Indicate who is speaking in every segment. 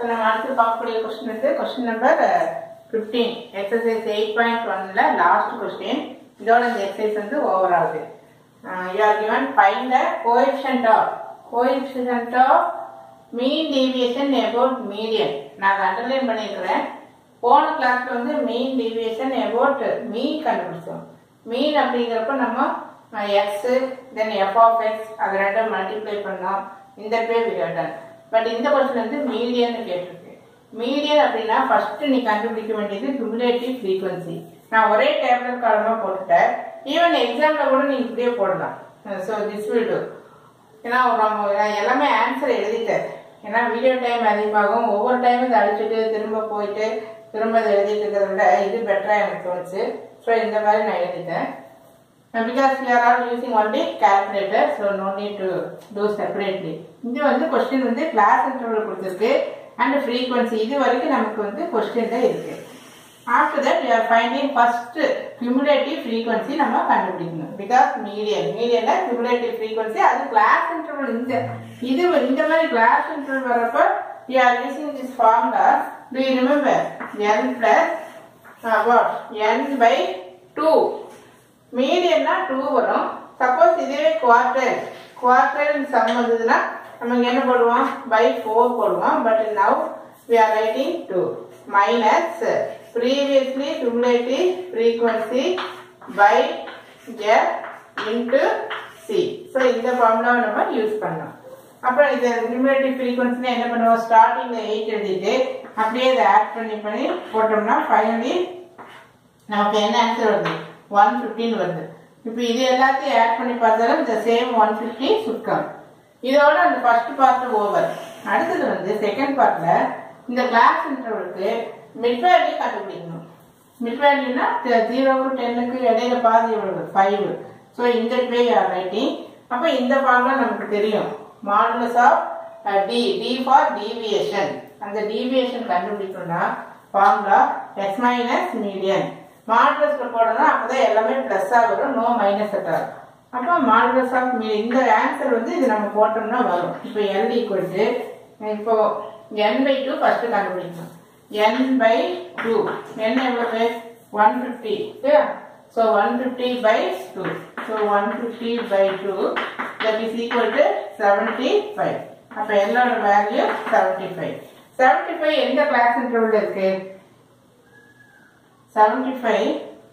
Speaker 1: so நம்ம அடுத்து பார்க்கக்கூடிய கொஸ்டின் வந்து question number fifteen exercise eight point ஒன்ல லாஸ்ட் கொஸ்டின் இதோட இந்த எக்ஸசைஸ் வந்து ஓவர் ஆகுது you are given find the coefficient of coefficient of mean deviation about median நான் அண்டர்லைன் பண்ணியிருக்கிறேன் போன கிளாஸ்ல வந்து மீன் டீவியேஷன் about மீன் கண்டுபிடிச்சோம் மீன் அப்படிங்கிறப்ப நம்ம x then f of x அது ரெண்டும் மல்டிப்ளை பண்ணோம் இந்த பேர் விகடன் பட் இந்த கொஸ்டின் வந்து மீடியன் கேட்டிருக்கு மீடியன் அப்படின்னா ஃபர்ஸ்ட் நீ கண்டுபிடிக்க வேண்டியது குமுலேட்டிவ் ஃப்ரீக்வன்சி நான் ஒரே டேப்லெட் காலமாக போட்டுட்டேன் ஈவன் எக்ஸாமில் கூட நீ இப்படியே போடலாம் ஸோ திஸ் வில் டூ ஏன்னா நம்ம நான் எல்லாமே ஆன்சர் எழுதிட்டேன் ஏன்னா வீடியோ டைம் அதிகமாகும் ஒவ்வொரு டைமும் இதை அடிச்சுட்டு திரும்ப போயிட்டு திரும்ப இதை எழுதிட்டு இருக்கிறத விட இது பெட்டராக எனக்கு தோணுச்சு ஸோ இந்த மாதிரி நான் எழுதிட்டேன் because we are all using only calculator so no need to do separately இது வந்து கொஸ்டின் வந்து கிளாஸ் இன்டர்வல் கொடுத்துருக்கு அண்ட் frequency இது வரைக்கும் நமக்கு வந்து கொஸ்டின்ல இருக்கு after that we are finding first cumulative frequency நம்ம கண்டுபிடிக்கணும் பிகாஸ் மீடியன் மீடியன்ல cumulative frequency அது கிளாஸ் இன்டர்வல் இந்த இது இந்த மாதிரி கிளாஸ் இன்டர்வல் வரப்ப we are using this formula do you remember n plus uh, what n by 2 மீடியன்னா டூ வரும் சப்போஸ் இதுவே குவார்டர் குவார்டர் சம் வந்ததுன்னா நமக்கு என்ன போடுவோம் பை ஃபோர் போடுவோம் but now we are writing two minus previously cumulative frequency by f into c ஸோ இந்த ஃபார்முலாவை நம்ம யூஸ் பண்ணோம் அப்புறம் இது cumulative frequency என்ன பண்ணுவோம் ஸ்டார்டிங்ல எயிட் எழுதிட்டு அப்படியே இதை ஆட் பண்ணி பண்ணி போட்டோம்னா ஃபைனலி நமக்கு என்ன ஆன்சர் வருது ஒன் ஃபிஃப்டின் வருது இப்போ இது எல்லாத்தையும் ஆட் பண்ணி பார்த்தாலும் இந்த சேம் ஒன் ஃபிஃப்டி சுட்கம் இதோட அந்த ஃபர்ஸ்ட் பார்ட் ஓவர் அடுத்தது வந்து செகண்ட் பார்ட்ல இந்த கிளாஸ் இன்டர்வலுக்கு மிட் வேல்யூ கண்டுபிடிக்கணும் மிட் வேல்யூனா ஜீரோவும் டென்னுக்கு இடையில பாதி எவ்வளவு ஃபைவ் ஸோ இந்த வே ஆர் ரைட்டிங் அப்போ இந்த ஃபார்முலா நமக்கு தெரியும் modulus of d d for deviation அந்த டீவியேஷன் கண்டுபிடிக்கணும்னா ஃபார்முலா எஸ் மைனஸ் மீடியன் மாடுலஸ்ல போடணும் அப்பதான் எல்லாமே பிளஸ்ஸா வரும் நோ மைனஸ் அட்டால் அப்போ மாடுலஸ் ஆஃப் இந்த ஆன்சர் வந்து இது நம்ம போட்டோம்னா வரும் இப்போ எல் ஈக்குவல் டு இப்போ என் பை டூ ஃபர்ஸ்ட் கண்டுபிடிக்கணும் என் பை டூ என் எவ்வளவு one fifty so one fifty by two so one fifty by two that is equal to seventy five அப்போ என்னோட value seventy five seventy five எந்த class interval இருக்கு seventy five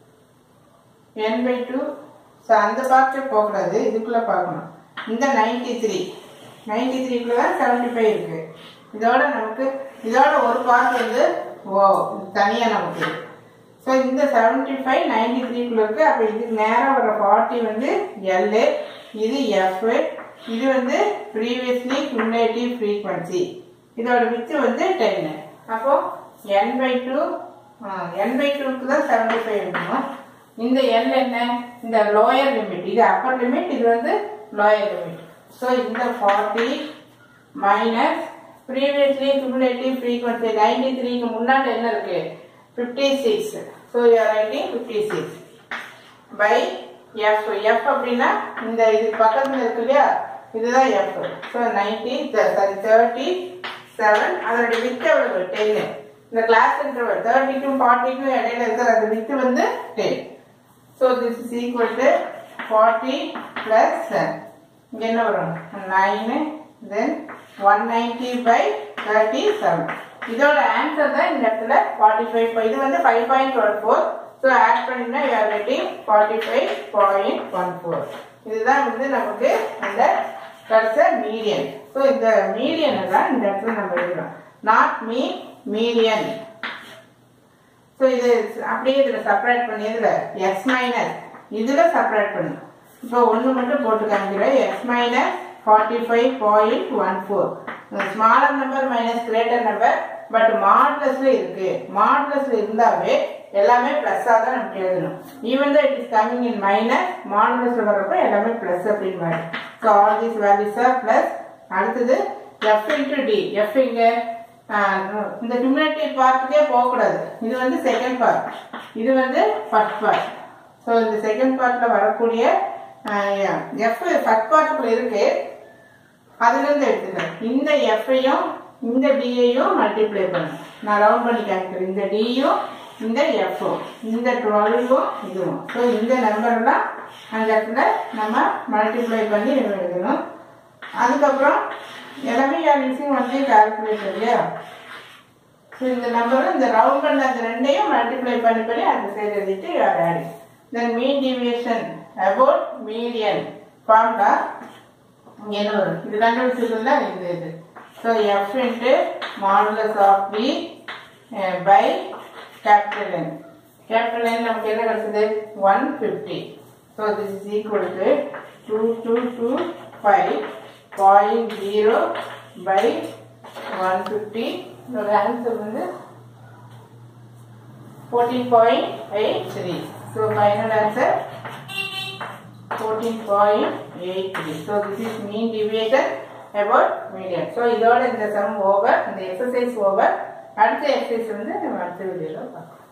Speaker 1: n by two so அந்த பார்ட்டே போகக்கூடாது இதுக்குள்ளே பார்க்கணும் இந்த நைன்டி த்ரீ நைன்டி த்ரீக்குள்ள தான் செவன்டி ஃபைவ் இருக்கு இதோட நமக்கு இதோட ஒரு பார்ட் வந்து ஓ தனியாக நமக்கு இருக்கு ஸோ இந்த செவன்டி ஃபைவ் நைன்டி த்ரீக்குள்ள இருக்கு அப்போ இதுக்கு நேராக வர ஃபார்ட்டி வந்து எல்லு இது எஃப் இது வந்து ப்ரீவியஸ்லி cumulative frequency இதோட வித்து வந்து டென்னு அப்போ n by two n by டூக்கு தான் செவன்டி ஃபைவ் இருக்கணும் இந்த எல் என்ன இந்த லோயர் லிமிட் இது அப்பர் லிமிட் இது வந்து லோயர் லிமிட் ஸோ இந்த forty minus previously cumulative frequency ninety த்ரீக்கு முன்னாடி என்ன இருக்கு fifty six so you are writing fifty six by f f அப்படின்னா இந்த இது பக்கத்தில் இருக்கு இல்லையா இதுதான் f so ninety sorry thirty seven அதனுடைய வித்து எவ்வளவு டென்னு இந்த கிளாஸ் இன்டர்வல் தேர்ட்டிக்கும் ஃபார்ட்டிக்கும் இடையில இருக்கிற அந்த வித்து வந்து ten so this is equal to forty plus இங்கே என்ன வரும் nine then one ninety by thirty seven இதோட ஆன்சர் தான் இந்த இடத்துல ஃபார்ட்டி ஃபைவ் இது வந்து five point one four so add பண்ணினா you are getting forty five point one four இதுதான் வந்து நமக்கு இந்த கடைச மீடியன் ஸோ இந்த மீடியனை தான் இந்த இடத்துல நம்ம எழுதுறோம் நாட் மீ மீடியன் ஸோ இது அப்படியே இதில் செப்பரேட் பண்ணி இதில் எக்ஸ் மைனஸ் இதில் செப்பரேட் பண்ணும் இப்போ ஒன்று மட்டும் போட்டு காமிக்கிறேன் x minus forty five point one four smaller number minus greater number but மாட்லஸ்ல இருக்கு மாட்லஸ்ல இருந்தாவே எல்லாமே பிளஸ்ஸா தான் நமக்கு எழுதணும் ஈவன் தான் it is coming in minus மாடுலஸ்ல வர்றப்ப எல்லாமே பிளஸ் அப்படின்னு மாதிரி so all these values are plus அடுத்தது எஃப் இன்டு டி எஃப் இங்க இந்த cumulative பார்ட்டுக்கே போகக்கூடாது இது வந்து செகண்ட் பார்ட் இது வந்து ஃபர்ஸ்ட் பார்ட் ஸோ இந்த செகண்ட் பார்ட்ல வரக்கூடிய எஃப் ஃபர்ஸ்ட் பார்ட்டுக்குள்ள இருக்கு அதுல இருந்து எடுத்துக்கிறேன் இந்த எஃப்ஐயும் இந்த டியையும் மல்டிப்ளை பண்ணும் நான் ரவுண்ட் பண்ணி காமிக்கிறேன் இந்த டியும் இந்த எஃப்பும் இந்த டுவெல்வும் இதுவும் ஸோ இந்த நம்பர்லாம் அந்த இடத்துல நம்ம மல்டிப்ளை பண்ணி எழுதணும் அதுக்கப்புறம் எல்லாமே யார் மிஸ்ஸிங் ஒன்லி கால்குலேட்டர் இல்லையா ஸோ இந்த நம்பரும் இந்த ரவுண்ட் பண்ண அந்த ரெண்டையும் மல்டிப்ளை பண்ணி பண்ணி அந்த சைடு எழுதிட்டு யார் ஆடி then mean deviation about median ஃபார்ம்டா இங்கே என்ன வரும் இது கண்டுபிடிச்சதுல இந்த இது so f into modulus of b by capital n capital n நமக்கு என்ன கிடைச்சது one fifty so this is equal to two two two five point zero by one fifty இதோட ஆன்சர் வந்து fourteen point eight three so final answer 14.83 so this is mean deviation about median so இதோட இந்த sum over இந்த exercise over அடுத்த exercise வந்து நம்ம அடுத்த வீடியோல பார்க்கலாம்